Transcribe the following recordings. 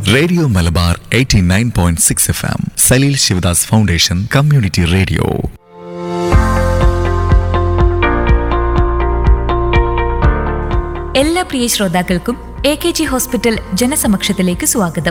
radio Malabar 89.6 point six F M Saleel Shivadas foundation community radio എല്ലാ പ്രിയ ശ്രോതാക്കൾക്കും എ കെ ജി ഹോസ്പിറ്റൽ ജനസമക്ഷത്തിലേക്ക് സ്വാഗതം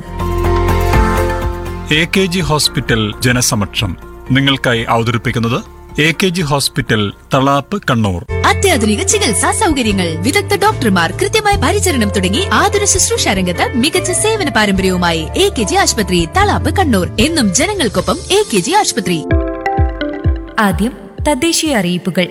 എ കെ ജി ഹോസ്പിറ്റൽ ജനസമക്ഷം നിങ്ങൾക്കായി അവതരിപ്പിക്കുന്നത് A K G hospital Thalap Kannur അത്യാധുനിക ചികിത്സാ സൗകര്യങ്ങൾ വിദഗ്ധ ഡോക്ടർമാർ കൃത്യമായ പരിചരണം തുടങ്ങി ആതുര ശുശ്രൂഷ രംഗത്ത് മികച്ച സേവന പാരമ്പര്യവുമായി എ കെ ജി ആശുപത്രി തളാപ്പ് കണ്ണൂർ എന്നും ജനങ്ങൾക്കൊപ്പം എ കെ ജി ആശുപത്രി ആദ്യം തദ്ദേശീയ അറിയിപ്പുകൾ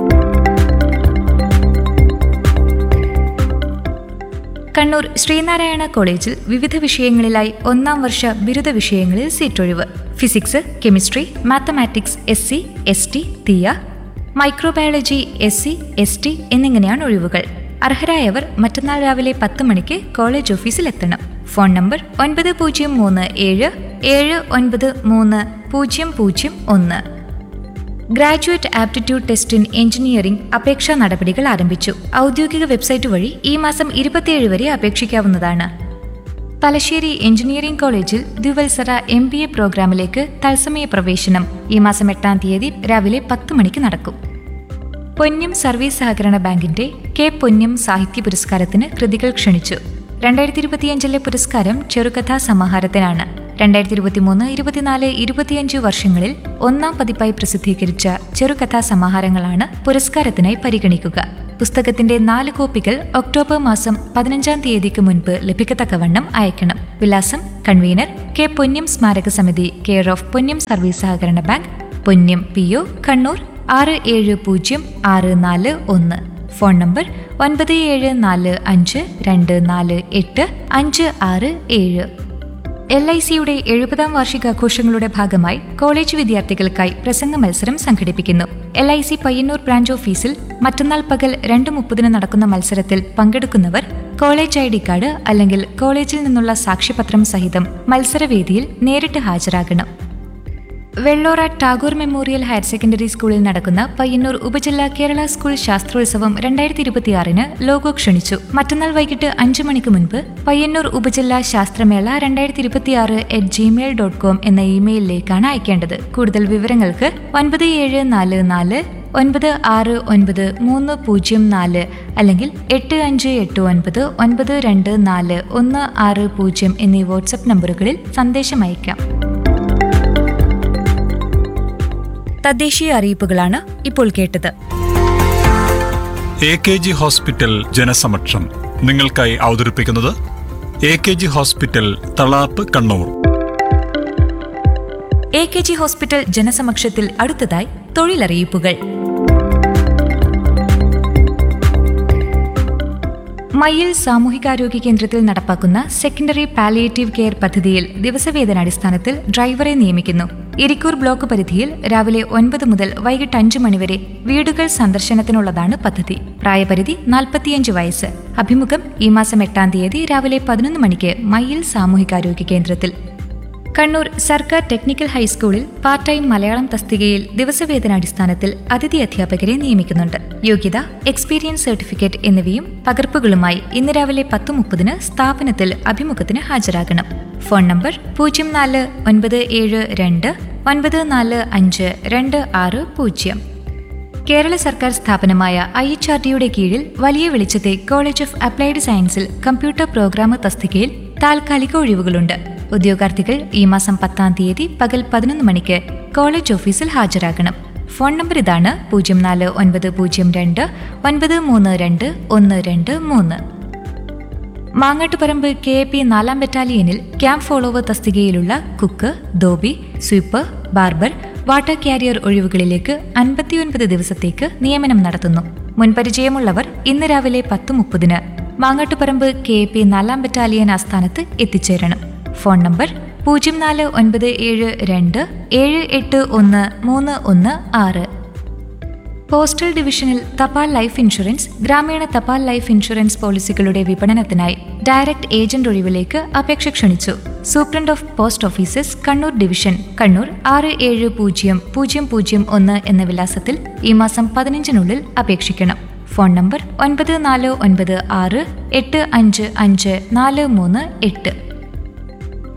കണ്ണൂർ ശ്രീനാരായണ കോളേജിൽ വിവിധ വിഷയങ്ങളിലായി ഒന്നാം വർഷ ബിരുദ വിഷയങ്ങളിൽ സീറ്റൊഴിവ് physics chemistry mathematics S C S T തിയ microbiology S C S T എന്നിങ്ങനെയാണ് ഒഴിവുകൾ അർഹരായവർ മറ്റന്നാൾ രാവിലെ പത്ത് മണിക്ക് കോളേജ് ഓഫീസിൽ എത്തണം ഫോൺ നമ്പർ ഒൻപത് പൂജ്യം മൂന്ന് ഏഴ് ഏഴ് ഒൻപത് മൂന്ന് പൂജ്യം പൂജ്യം ഒന്ന് graduate aptitude test in engineering അപേക്ഷാ നടപടികൾ ആരംഭിച്ചു ഔദ്യോഗിക വെബ്സൈറ്റ് വഴി ഈ മാസം ഇരുപത്തിയേഴ് വരെ അപേക്ഷിക്കാവുന്നതാണ് തലശ്ശേരി എഞ്ചിനീയറിംഗ് കോളേജിൽ ദ്വിവത്സര എം ബി എ പ്രോഗ്രാമിലേക്ക് തത്സമയ പ്രവേശനം ഈ മാസം എട്ടാം തീയതി രാവിലെ പത്ത് മണിക്ക് നടക്കും പൊന്നം സർവീസ് സഹകരണ ബാങ്കിന്റെ കെ പൊന്നം സാഹിത്യ പുരസ്കാരത്തിന് കൃതികൾ ക്ഷണിച്ചു രണ്ടായിരത്തി ഇരുപത്തിയഞ്ചിലെ പുരസ്കാരം ചെറുകഥാ സമാഹാരത്തിനാണ് രണ്ടായിരത്തി ഇരുപത്തിമൂന്ന് ഇരുപത്തിനാല് ഇരുപത്തിയഞ്ച് വർഷങ്ങളിൽ ഒന്നാം പതിപ്പായി പ്രസിദ്ധീകരിച്ച ചെറുകഥാ സമാഹാരങ്ങളാണ് പുരസ്കാരത്തിനായി പരിഗണിക്കുക പുസ്തകത്തിന്റെ നാല് കോപ്പികൾ ഒക്ടോബർ മാസം പതിനഞ്ചാം തീയതിക്ക് മുൻപ് ലഭിക്കത്തക്കവണ്ണം അയക്കണം വിലാസം കൺവീനർ കെ പൊന്നം സ്മാരക സമിതി കെയർ ഓഫ് പൊന്നം സർവീസ് സഹകരണ bank Ponnam P O Kannur ആറ് ഏഴ് പൂജ്യം ആറ് നാല് ഒന്ന് ഫോൺ നമ്പർ ഒൻപത് ഏഴ് നാല് അഞ്ച് രണ്ട് നാല് എട്ട് അഞ്ച് ആറ് ഏഴ് എൽ ഐ സിയുടെ എഴുപതാം വാർഷികാഘോഷങ്ങളുടെ ഭാഗമായി കോളേജ് വിദ്യാർത്ഥികൾക്കായി പ്രസംഗ മത്സരം സംഘടിപ്പിക്കുന്നു L I C Payyanur branch ഓഫീസിൽ മറ്റന്നാൾ പകൽ രണ്ട് മുപ്പതിന് നടക്കുന്ന മത്സരത്തിൽ പങ്കെടുക്കുന്നവർ കോളേജ് ഐ ഡി കാർഡ് അല്ലെങ്കിൽ കോളേജിൽ നിന്നുള്ള സാക്ഷ്യപത്രം സഹിതം മത്സരവേദിയിൽ നേരിട്ട് ഹാജരാകണം Vellora Tagore memorial higher secondary സ്കൂളിൽ നടക്കുന്ന പയ്യന്നൂർ ഉപജില്ലാ കേരള സ്കൂൾ ശാസ്ത്രോത്സവം രണ്ടായിരത്തി ഇരുപത്തിയാറിന് ലോഗോ ക്ഷണിച്ചു മറ്റന്നാൾ വൈകിട്ട് അഞ്ചു മണിക്ക് മുൻപ് പയ്യന്നൂർ ഉപജില്ലാ ശാസ്ത്രമേള രണ്ടായിരത്തി ഇരുപത്തിയാറ് അറ്റ് ജിമെയിൽ ഡോട്ട് കോം എന്ന ഇമെയിലിലേക്കാണ് അയക്കേണ്ടത് കൂടുതൽ വിവരങ്ങൾക്ക് ഒൻപത് ഏഴ് നാല് നാല് ഒൻപത് ആറ് ഒൻപത് മൂന്ന് പൂജ്യം നാല് അല്ലെങ്കിൽ എട്ട് അഞ്ച് എട്ട് ഒൻപത് ഒൻപത് രണ്ട് നാല് ഒന്ന് ആറ് പൂജ്യം എന്നീ വാട്സപ്പ് നമ്പറുകളിൽ സന്ദേശം അയക്കാം തദ്ദേശീയ അറിയിപ്പുകളാണ് ഇപ്പോൾ കേട്ടത് എ കെ ജി ഹോസ്പിറ്റൽ ജനസമക്ഷം നിങ്ങൾക്കായി അവതരിപ്പിക്കുന്നത് A K G hospital Thalap Kannur A K G hospital ജനസമക്ഷത്തിൽ അടുത്തതായി തൊഴിലറിയിപ്പുകൾ മയ്യിൽ സാമൂഹികാരോഗ്യ കേന്ദ്രത്തിൽ നടപ്പാക്കുന്ന സെക്കൻഡറി പാലിയേറ്റീവ് കെയർ പദ്ധതിയിൽ ദിവസവേതനാടിസ്ഥാനത്തിൽ ഡ്രൈവറെ നിയമിക്കുന്നു ഇരിക്കൂർ ബ്ലോക്ക് പരിധിയിൽ രാവിലെ ഒൻപത് മുതൽ വൈകിട്ട് അഞ്ച് മണിവരെ വീടുകൾ സന്ദർശനത്തിനുള്ളതാണ് പദ്ധതി പ്രായപരിധി നാൽപ്പത്തിയഞ്ച് വയസ്സ് അഭിമുഖം ഈ മാസം എട്ടാം തീയതി രാവിലെ പതിനൊന്ന് മണിക്ക് മയ്യിൽ സാമൂഹികാരോഗ്യ കേന്ദ്രത്തിൽ കണ്ണൂർ സർക്കാർ ടെക്നിക്കൽ ഹൈസ്കൂളിൽ പാർട്ട് ടൈം മലയാളം തസ്തികയിൽ ദിവസവേതനാടിസ്ഥാനത്തിൽ അതിഥി അധ്യാപകരെ നിയമിക്കുന്നുണ്ട് യോഗ്യത എക്സ്പീരിയൻസ് സർട്ടിഫിക്കറ്റ് എന്നിവയും പകർപ്പുകളുമായി ഇന്ന് രാവിലെ പത്ത് മുപ്പതിന് സ്ഥാപനത്തിൽ അഭിമുഖത്തിന് ഹാജരാകണം ഫോൺ നമ്പർ പൂജ്യം നാല് ഒൻപത് ഏഴ് രണ്ട് ഒൻപത് നാല് അഞ്ച് രണ്ട് ആറ് പൂജ്യം കേരള സർക്കാർ സ്ഥാപനമായ ഐ എച്ച് ആർ ടിയുടെ കീഴിൽ വലിയ വെളിച്ചത്തെ കോളേജ് ഓഫ് അപ്ലൈഡ് സയൻസിൽ കമ്പ്യൂട്ടർ പ്രോഗ്രാമർ തസ്തികയിൽ താൽക്കാലിക ഒഴിവുകളുണ്ട് ഉദ്യോഗാർത്ഥികൾ ഈ മാസം പത്താം തീയതി പകൽ പതിനൊന്ന് മണിക്ക് കോളേജ് ഓഫീസിൽ ഹാജരാകണം ഫോൺ നമ്പർ ഇതാണ് പൂജ്യം നാല് ഒൻപത് പൂജ്യം രണ്ട് ഒൻപത് മൂന്ന് രണ്ട് ഒന്ന് രണ്ട് മൂന്ന് മാങ്ങാട്ടുപറമ്പ് കെ എ പി നാലാം ബറ്റാലിയനിൽ ക്യാമ്പ് ഫോളോവർ തസ്തികയിലുള്ള cook dhobi sweeper barber water carrier ഒഴിവുകളിലേക്ക് അൻപത്തിയൊൻപത് ദിവസത്തേക്ക് നിയമനം നടത്തുന്നു മുൻപരിചയമുള്ളവർ ഇന്ന് രാവിലെ പത്ത് മുപ്പതിന് മാങ്ങാട്ടുപറമ്പ് കെ എ പി നാലാം ബറ്റാലിയൻ ആസ്ഥാനത്ത് എത്തിച്ചേരണം ഫോൺ നമ്പർ പൂജ്യം നാല് ഒൻപത് ഏഴ് രണ്ട് ഏഴ് എട്ട് ഒന്ന് മൂന്ന് ഒന്ന് ആറ് പോസ്റ്റൽ ഡിവിഷനിൽ തപാൽ ലൈഫ് ഇൻഷുറൻസ് ഗ്രാമീണ തപാൽ ലൈഫ് ഇൻഷുറൻസ് പോളിസികളുടെ വിപണനത്തിനായി ഡയറക്ട് ഏജന്റ് ഒഴിവിലേക്ക് അപേക്ഷ ക്ഷണിച്ചു superintendent of post offices Kannur division Kannur ആറ് ഏഴ് പൂജ്യം പൂജ്യം പൂജ്യം ഒന്ന് എന്ന വിലാസത്തിൽ ഈ മാസം പതിനഞ്ചിനുള്ളിൽ അപേക്ഷിക്കണം ഫോൺ നമ്പർ ഒൻപത് നാല് ഒൻപത് ആറ് എട്ട് അഞ്ച് അഞ്ച് നാല് മൂന്ന് എട്ട്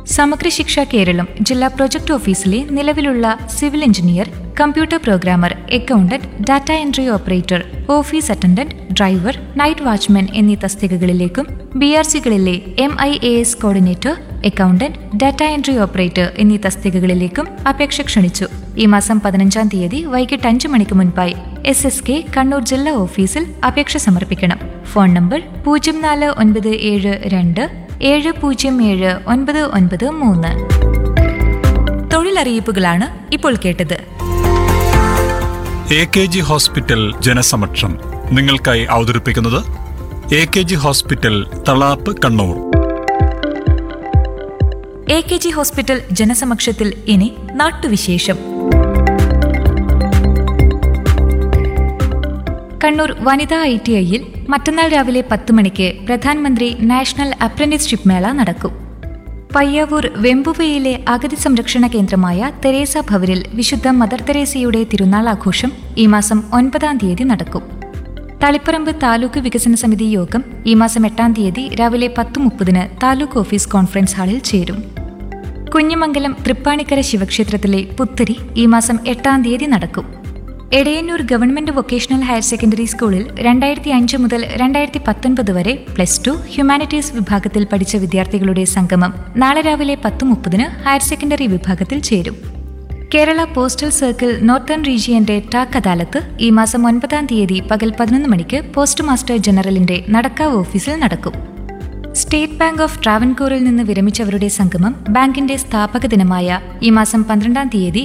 സമഗ്ര ശിക്ഷ കേരളം ജില്ലാ പ്രൊജക്ട് ഓഫീസിലെ നിലവിലുള്ള civil engineer computer programmer accountant data entry operator office attendant driver night watchman എന്നീ തസ്തികകളിലേക്കും ബി ആർ സികളിലെ M I A S coordinator accountant data entry operator എന്നീ തസ്തികകളിലേക്കും അപേക്ഷ ക്ഷണിച്ചു ഈ മാസം പതിനഞ്ചാം തീയതി വൈകിട്ട് അഞ്ച് മണിക്ക് മുൻപായി എസ് എസ് കെ കണ്ണൂർ ജില്ലാ ഓഫീസിൽ അപേക്ഷ സമർപ്പിക്കണം ഫോൺ നമ്പർ പൂജ്യം നാല് ഒൻപത് ഏഴ് രണ്ട് ഏഴ് പൂജ്യം ഏഴ് ഒൻപത് ഒൻപത് മൂന്ന് തൊഴിലറിയിപ്പുകളാണ് ഇപ്പോൾ കേട്ടത് എ കെ ജി ഹോസ്പിറ്റൽ ജനസമക്ഷം നിങ്ങൾക്കായി അവതരിപ്പിക്കുന്നത് A K G hospital Thalap Kannur A K G hospital ജനസമക്ഷത്തിൽ ഇനി നാട്ടുവിശേഷം കണ്ണൂർ വനിതാ ഐ ടി ഐയിൽ മറ്റന്നാൾ രാവിലെ പത്ത് മണിക്ക് പ്രധാനമന്ത്രി നാഷണൽ അപ്രന്റീസ്ഷിപ്പ് മേള നടക്കും പയ്യാവൂർ വെമ്പുവയിലെ അഗതി സംരക്ഷണ കേന്ദ്രമായ തെരേസ ഭവനിൽ വിശുദ്ധ മദർ തെരേസയുടെ തിരുനാൾ ആഘോഷം ഈ മാസം ഒൻപതാം തീയതി നടക്കും തളിപ്പറമ്പ് താലൂക്ക് വികസന സമിതി യോഗം ഈ മാസം എട്ടാം തീയതി രാവിലെ പത്ത് മുപ്പതിന് താലൂക്ക് ഓഫീസ് കോൺഫറൻസ് ഹാളിൽ ചേരും കുഞ്ഞിമംഗലം തൃപ്പാണിക്കര ശിവക്ഷേത്രത്തിലെ പുത്തരി ഈ മാസം എട്ടാം തീയതി നടക്കും Edayannur government vocational higher secondary സ്കൂളിൽ രണ്ടായിരത്തി അഞ്ച് മുതൽ രണ്ടായിരത്തി പത്തൊൻപത് വരെ പ്ലസ് ടു ഹ്യൂമാനിറ്റീസ് വിഭാഗത്തിൽ പഠിച്ച വിദ്യാർത്ഥികളുടെ സംഗമം നാളെ രാവിലെ പത്ത് മുപ്പതിന് ഹയർ സെക്കൻഡറി വിഭാഗത്തിൽ ചേരും കേരള പോസ്റ്റൽ സർക്കിൾ നോർത്തേൺ റീജിയന്റെ ടാക് അദാലത്ത് ഈ മാസം ഒൻപതാം തീയതി പകൽ പതിനൊന്ന് മണിക്ക് പോസ്റ്റ് മാസ്റ്റർ ജനറലിന്റെ നടക്കാവ് ഓഫീസിൽ നടക്കും സ്റ്റേറ്റ് ബാങ്ക് ഓഫ് ട്രാവൻകൂറിൽ നിന്ന് വിരമിച്ചവരുടെ സംഗമം ബാങ്കിന്റെ സ്ഥാപക ദിനമായ ഈ മാസം പന്ത്രണ്ടാം തീയതി